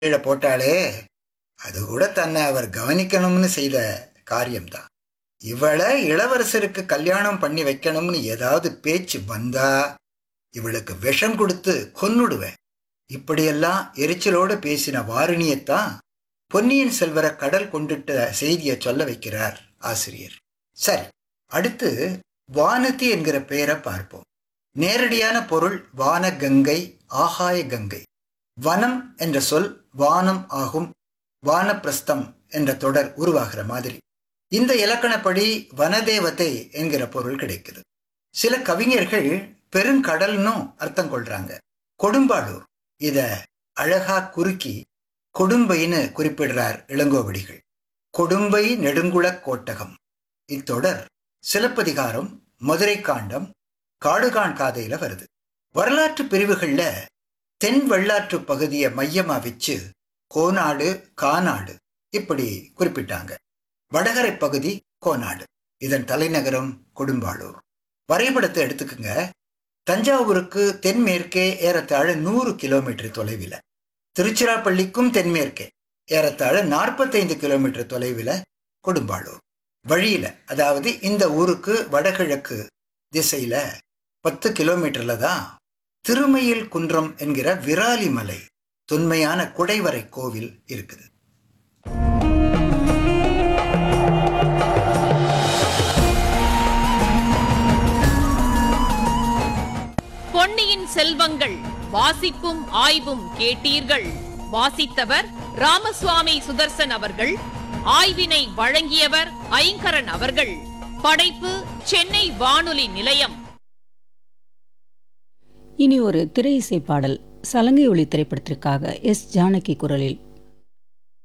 கீழே போட்டாலே அது கூட தன்னை அவர் கவனிக்கணும்னு செய்த காரியம்தான் இவளை இளவரசருக்கு கல்யாணம் பண்ணி வைக்கணும்னு ஏதாவது பேச்சு வந்தா இவளுக்கு விஷம் கொடுத்து கொன்னுடுவேன் இப்படியெல்லாம் எரிச்சலோடு பேசின வாரிணியத்தான் பொன்னியின் செல்வரை கடல் கொண்டுட்ட செய்தியை சொல்ல வைக்கிறார் ஆசிரியர் சரி அடுத்து வானதி என்கிற பெயரை பார்ப்போம் நேரடியான பொருள் வானகங்கை ஆகாய கங்கை வனம் என்ற சொல் வானம் ஆகும் வானப்பிரஸ்தம் என்ற தொடர் உருவாகிற மாதிரி இந்த இலக்கணப்படி வனதேவதை என்கிற பொருள் கிடைக்குது சில கவிஞர்கள் பெருங்கடல்னும் அர்த்தம் கொள்றாங்க கொடும்பாளூர் இத அழகா குறுக்கி கொடும்பைன்னு குறிப்பிடுறார் இளங்கோவடிகள் கொடும்பை நெடுங்குளக் கோட்டகம் இத்தொடர் சிலப்பதிகாரம் மதுரை காண்டம் காடுகான் காதையில வருது வரலாற்று பிரிவுகள்ல தென் வெள்ளாற்று பகுதியை மையமா வச்சு கோநாடு காநாடு இப்படி குறிப்பிட்டாங்க வடகரை பகுதி கோநாடு இதன் தலைநகரம் கொடும்பாளூர் வரைபடத்தை எடுத்துக்கங்க தஞ்சாவூருக்கு தென்மேற்கே ஏறத்தாழ நூறு கிலோமீட்டர் தொலைவில் திருச்சிராப்பள்ளிக்கும் தென்மேற்கே ஏறத்தாழ நாற்பத்தைந்து கிலோமீட்டர் தொலைவில் கொடும்பாளூர் வழியில அதாவது இந்த ஊருக்கு வடகிழக்கு திசையில பத்து கிலோமீட்டர்ல தான் திருமயில் குன்றம் என்கிற விராலி மலை தொன்மையான குடைவரை கோவில் இருக்குது பொன்னியின் செல்வங்கள் வாசிப்பும் ஆய்வும் கேட்டீர்கள் வாசித்தவர் ராமசுவாமி சுதர்சன் அவர்கள் ஆய்வினை வழங்கியவர் ஐங்கரன் அவர்கள் படைப்பு சென்னை வானொலி நிலையம் இனி ஒரு திரை இசை பாடல் சலங்கை ஒளி திரைப்படத்திற்காக எஸ் ஜானகி குரலில்